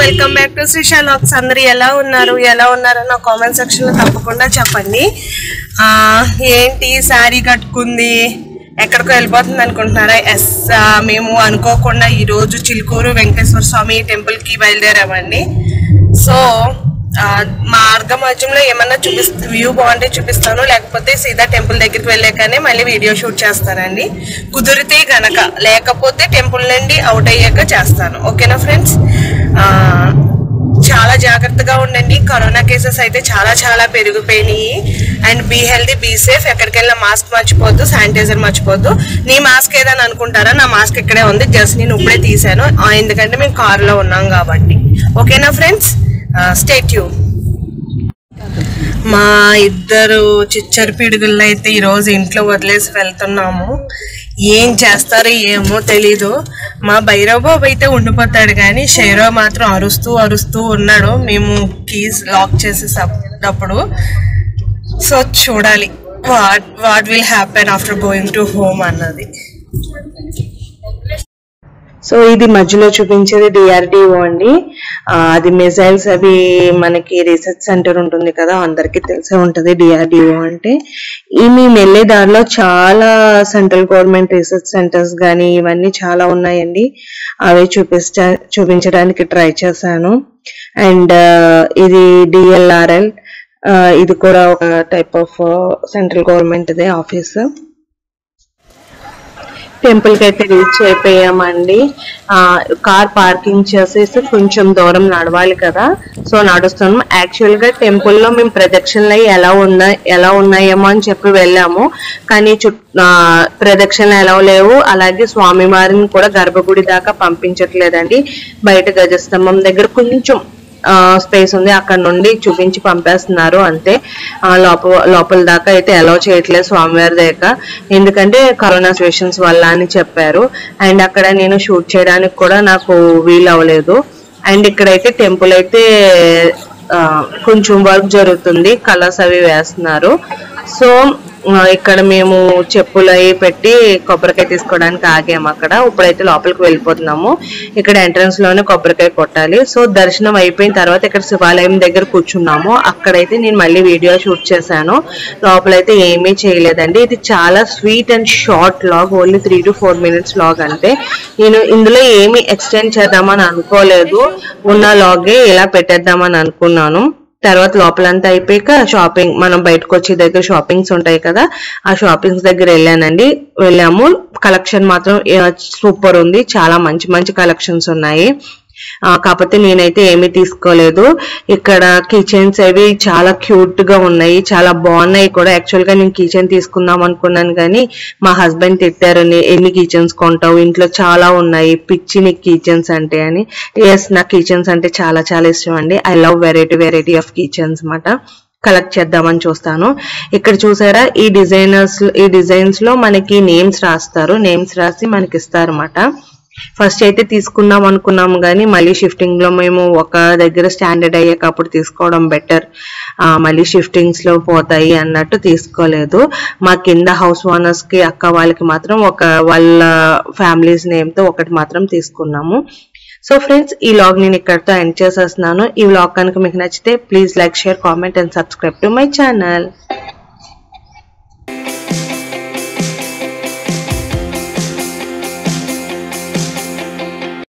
welcome back to Srisha vlogs అందరు ఎలా ఉన్నారు ఎలా ఉన్నారో నా కామెంట్ సెక్షన్ లో తప్పకుండా చెప్పండి ఆ ఏంటి శారీ కట్టుకుంది ఎక్కడికో వెళ్ళిపోతుంది అనుకుంటున్నారా ఎస్ మేము అనుకోకుండా ఈ రోజు చిలుకూరు వెంకటేశ్వర స్వామి టెంపుల్ కి బయలుదేరామండి సో ఆ, మార్గ మధ్యంలో ఏమన్నా చూపిస్తా వ్యూ బాగుంటే చూపిస్తాను లేకపోతే సీదా టెంపుల్ దగ్గరికి వెళ్ళాకనే మళ్ళీ వీడియో షూట్ చేస్తానండి కుదిరితే గనక లేకపోతే టెంపుల్ నుండి అవుట్ అయ్యాక చేస్తాను ఓకేనా ఫ్రెండ్స్ చాలా జాగ్రత్తగా ఉండండి కరోనా కేసెస్ అయితే చాలా చాలా పెరిగిపోయినాయి and be healthy be safe ఎక్కడికి వెళ్ళినా మాస్క్ మర్చిపోద్దు శానిటైజర్ మర్చిపోద్దు నీ మాస్క్ ఏదని అనుకుంటారా నా మాస్క్ ఇక్కడే ఉంది జస్ట్ నేను ఇప్పుడే తీసాను ఆ, ఎందుకంటే మేము కారులో ఉన్నాం కాబట్టి ఓకేనా ఫ్రెండ్స్ స్టే ట్యూన్ మా ఇద్దరు చిచ్చరి పిడుగులను అయితే ఈరోజు ఇంట్లో వదిలేసి వెళ్తున్నాము ఏం చేస్తారో ఏమో తెలీదు మా భైరవ్ బాబు అయితే ఉండిపోతాడు కానీ షైరో మాత్రం అరుస్తూ అరుస్తూ ఉన్నాడు మేము కీస్ లాక్ చేసేటప్పుడు సో చూడాలి what what will happen after going to home అన్నది సో ఇది మధ్యలో చూపించేది డిఆర్డిఓ అండి ఆ, అది మిసైల్స్ అవి మనకి రీసెర్చ్ సెంటర్ ఉంటుంది కదా అందరికీ తెలిసే ఉంటది డిఆర్డిఓ అంటే ఈ మేము వెళ్ళే దారిలో చాలా సెంట్రల్ గవర్నమెంట్ రీసెర్చ్ సెంటర్స్ కానీ ఇవన్నీ చాలా ఉన్నాయండి అవి చూపించ చూపించడానికి ట్రై చేశాను అండ్ ఇది డిఎల్ఆర్ఎల్ ఇది కూడా ఒక type of central government office temple కి అయితే రీచ్ అయిపోయామండి ఆ కార్ పార్కింగ్ చేసేసి కొంచెం దూరం నడవాలి కదా సో నడుస్తున్నాం యాక్చువల్ గా టెంపుల్ లో మేము ప్రదక్షిణలు అయ్యి ఎలా ఉన్నాయి ఎలా ఉన్నాయేమో అని చెప్పి వెళ్ళాము కానీ చుట్ ఆ, ప్రదక్షిణలు ఎలా లేవు అలాగే స్వామివారిని కూడా గర్భగుడి దాకా పంపించట్లేదండి బయట గజస్తంభం దగ్గర కొంచెం స్పేస్ ఉంది అక్కడ నుండి చూపించి పంపేస్తున్నారు అంతే ఆ, లోప లోపల దాకా అయితే అలౌ చేయట్లేదు స్వామివారి దగ్గర ఎందుకంటే కరోనా సిచ్యువేషన్స్ వల్ల అని చెప్పారు అండ్ అక్కడ నేను షూట్ చేయడానికి కూడా నాకు వీలు అవ్వలేదు అండ్ ఇక్కడైతే టెంపుల్ అయితే ఆ, కొంచెం వర్క్ జరుగుతుంది కలర్స్ అవి వేస్తున్నారు సో ఆ, ఇక్కడ మేము చెప్పులు అవి పెట్టి కొబ్బరికాయ తీసుకోవడానికి ఆగాము అక్కడ ఇప్పుడైతే లోపలికి వెళ్ళిపోతున్నాము ఇక్కడ ఎంట్రన్స్ లోనే కొబ్బరికాయ కొట్టాలి సో దర్శనం అయిపోయిన తర్వాత ఇక్కడ శివాలయం దగ్గర కూర్చున్నాము అక్కడైతే నేను మళ్ళీ వీడియో షూట్ చేశాను లోపలైతే ఏమీ చేయలేదండి ఇది చాలా sweet and short vlog only three to four minutes vlog అంటే నేను ఇందులో ఏమి ఎక్స్టెండ్ చేద్దామని అనుకోలేదు ఉన్న లాగే ఇలా పెట్టేద్దామని అనుకున్నాను తర్వాత లోపలంతా అయిపోయాక షాపింగ్ మనం బయటకు వచ్చే దగ్గర షాపింగ్స్ ఉంటాయి కదా ఆ షాపింగ్స్ దగ్గర వెళ్ళానండి వెళ్ళాము కలెక్షన్ మాత్రం సూపర్ ఉంది చాలా మంచి మంచి కలెక్షన్స్ ఉన్నాయి ఆ, కాకపోతే నేనైతే ఏమీ తీసుకోలేదు ఇక్కడ కిచెన్స్ అవి చాలా క్యూట్ గా ఉన్నాయి చాలా బాగున్నాయి కూడా యాక్చువల్ గా నేను కిచెన్ తీసుకుందాం అనుకున్నాను కానీ మా హస్బెండ్ తిట్టారు "నీ ఎన్ని కిచెన్స్ కొంటావు ఇంట్లో చాలా ఉన్నాయి పిచ్చి నీకు కిచెన్స్ అంటే అని ఎస్ నాకు కిచెన్స్ అంటే చాలా చాలా ఇష్టం అండి I love variety variety of kitchens అన్నమాట కలెక్ట్ చేద్దామని చూస్తాను ఇక్కడ చూసారా ఈ డిజైనర్స్ ఈ డిజైన్స్ లో మనకి నేమ్స్ రాస్తారు నేమ్స్ రాసి మనకి ఇస్తారన్నమాట ఫస్ట్ అయితే తీసుకుందాం అనుకున్నాము కానీ మళ్ళీ షిఫ్టింగ్ లో మేము ఒక దగ్గర స్టాండర్డ్ అయ్యాక అప్పుడు తీసుకోవడం బెటర్ మళ్ళీ షిఫ్టింగ్స్ లో పోతాయి అన్నట్టు తీసుకోలేదు మా కింద హౌస్ ఓనర్స్ కి అక్క వాళ్ళకి మాత్రం ఒక వాళ్ళ ఫ్యామిలీస్ నేమ్ తో ఒకటి మాత్రం తీసుకున్నాము సో ఫ్రెండ్స్ ఈ వ్లాగ్ నేను ఇక్కడితో ఎండ్ చేసేస్తున్నాను ఈ వ్లాగ్ కనుక మీకు నచ్చితే please like share comment and subscribe to my channel